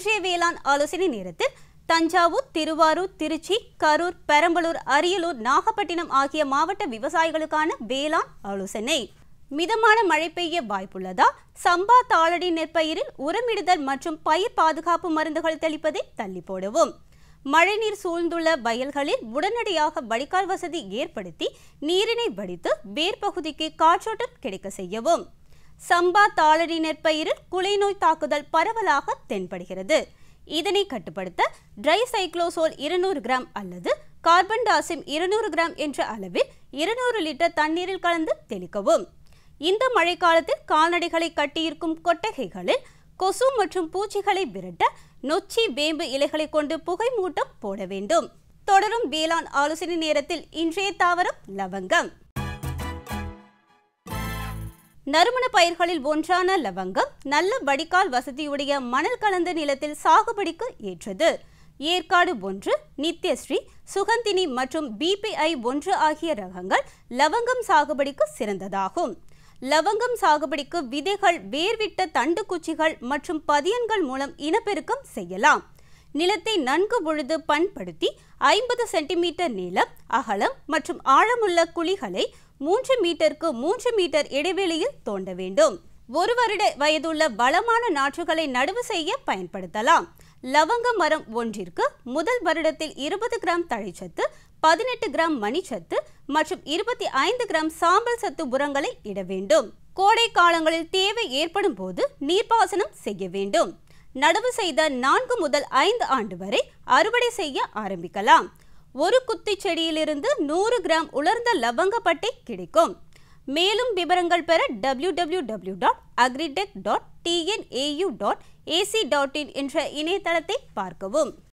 இன்றைய வேளாண் ஆலோசனை நேரத்தில் தஞ்சாவூர் திருவாரூர் திருச்சி கரூர் பெரம்பலூர் அரியலூர் நாகப்பட்டினம் ஆகிய மாவட்ட விவசாயிகளுக்கான வேளாண் ஆலோசனை மிதமான மழை பெய்ய வாய்ப்புள்ளதா சம்பா தாளடி நெற்பயிரில் உரமிடுதல் மற்றும் பயிர் பாதுகாப்பு மருந்துகள் தெளிப்பதை தள்ளி போடவும் மழைநீர் சூழ்ந்துள்ள வயல்களில் உடனடியாக வடிகால் வசதி ஏற்படுத்தி நீரினை வடித்து வேர் பகுதிக்கு காற்றோட்டம் கிடைக்க செய்யவும் சம்பா தாளடி நெற்பயிரில் குலைநோய் தாக்குதல் பரவலாக தென்படுகிறது இதனை கட்டுப்படுத்த ட்ரை சைக்ளோசோல் இருநூறு கிராம் அல்லது கார்பன் டாசிம் இருநூறு கிராம் என்ற அளவில் இருநூறு லிட்டர் தண்ணீரில் கலந்து தெளிக்கவும் இந்த மழைக்காலத்தில் கால்நடைகளை கட்டியிருக்கும் கொட்டகைகளில் கொசு மற்றும் பூச்சிகளை விரட்ட நொச்சி வேம்பு இலைகளை கொண்டு புகை மூட்டம் போட வேண்டும் தொடரும் வேளாண் ஆலோசனை நேரத்தில் இன்றைய தாவரம் லவங்கம் நறுமண பயிர்களில் ஒன்றான லவங்கம் நல்ல வடிகால் வசதியுடைய மணல் கலந்த நிலத்தில் சாகுபடிக்கு ஏற்றது ஏற்காடு ஒன்று நித்யஸ்ரீ சுகந்தினி மற்றும் பிபிஐ ஒன்று ஆகிய ரகங்கள் லவங்கம் சாகுபடிக்கு சிறந்ததாகும் லவங்கம் சாகுபடிக்கு விதைகள் வேர்விட்ட தண்டு குச்சிகள் மற்றும் பதியன்கள் மூலம் இனப்பெருக்கம் செய்யலாம் நிலத்தை நன்கு உழுது பண்படுத்தி ஐம்பது சென்டிமீட்டர் நீளம் அகலம் மற்றும் ஆழமுள்ள குழிகளை மூன்று மீட்டருக்கு மூன்று மீட்டர் இடைவெளியில் தோண்ட வேண்டும் ஒரு வருட வயதுள்ள வளமான நாற்றுகளை நடவு செய்ய பயன்படுத்தலாம் லவங்க மரம் ஒன்றிற்கு முதல் வருடத்தில் இருபது கிராம் தழைச்சத்து பதினெட்டு கிராம் மணிச்சத்து மற்றும் இருபத்தி ஐந்து கிராம் சாம்பல் சத்து உரங்களை இட வேண்டும் கோடை காலங்களில் தேவை ஏற்படும் போது நீர்ப்பாசனம் செய்ய வேண்டும் நடவு செய்த நான்கு முதல் ஐந்து ஆண்டு வரை அறுவடை செய்ய ஆரம்பிக்கலாம் ஒரு குத்தி செடியிலிருந்து நூறு கிராம் உலர்ந்த லவங்கப்பட்டை கிடைக்கும் மேலும் விவரங்கள் பெற W W W dot agritech dot TNAU dot ac dot in என்ற இணையதளத்தை பார்க்கவும்